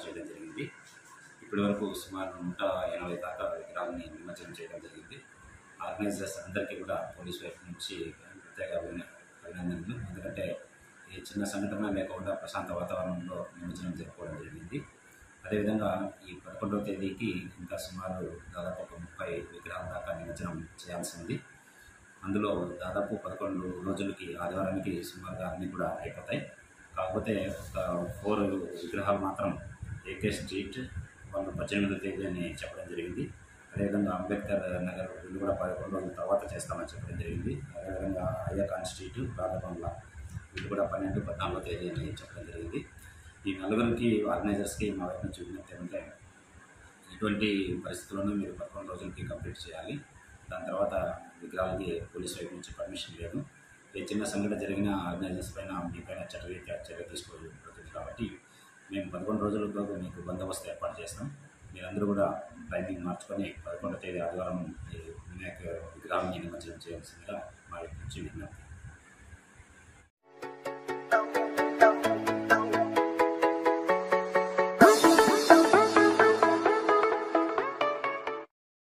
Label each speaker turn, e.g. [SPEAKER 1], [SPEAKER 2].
[SPEAKER 1] చేయడం జరిగింది ఇప్పటి వరకు సుమారు నూట ఎనభై దాకా విగ్రహాలని నిమజ్జనం చేయడం జరిగింది ఆర్గనైజర్స్ అందరికీ కూడా పోలీస్ వైపు నుంచి ప్రత్యేక అభిన- అభినందనలు ఎందుకంటే ఈ చిన్న సంఘటన లేకుండా ప్రశాంత వాతావరణంలో నిమజ్జనం జరుపుకోవడం జరిగింది అదేవిధంగా ఈ పదకొండవ తేదీకి ఇంకా సుమారు దాదాపు ఒక ముప్పై విగ్రహాల దాకా నిమజ్జనం చేయాల్సి ఉంది అందులో దాదాపు పదకొండు రోజులకి ఆదివారానికి సుమారుగా అన్నీ కూడా అయిపోతాయి కాకపోతే ఒక ఫోర్ విగ్రహాలు మాత్రం ఏకే స్ట్రీట్ వాళ్ళు పద్దెనిమిదో తేదీ అని చెప్పడం జరిగింది అదేవిధంగా అంబేద్కర్ నగర్ వీళ్ళు కూడా పదకొండు రోజుల తర్వాత చేస్తామని చెప్పడం జరిగింది అదేవిధంగా అయ్యాఖాన్ స్ట్రీట్ రాధబంగ్లా వీళ్ళు కూడా పన్నెండు పద్నాలుగో తేదీ అని చెప్పడం జరిగింది ఈ నలుగురికి ఆర్గనైజర్స్కి మా వైపు నుంచి విజ్ఞప్తి ఏమంటే ఇటువంటి పరిస్థితుల్లోనూ మీరు పదకొండు రోజులకి కంప్లీట్ చేయాలి దాని తర్వాత విగ్రహాలకి పోలీస్ వైపు నుంచి పర్మిషన్ లేదు ఏ చిన్న సంఘటన జరిగిన ఆర్గనైజర్స్ పైన మీ పైన చట్టరీత్యా చర్య తీసుకోబడుతుంది కాబట్టి మేము పదకొండు రోజులతో మీకు బందోబస్తు ఏర్పాటు చేస్తాం మీరందరూ కూడా టైమింగ్ మార్చుకొని పదకొండో తేదీ ఆదివారం ఈ వినాయక విగ్రహాన్ని నిమజ్జనం చేయాల్సిందిగా మా వైపు నుంచి విజ్ఞప్తి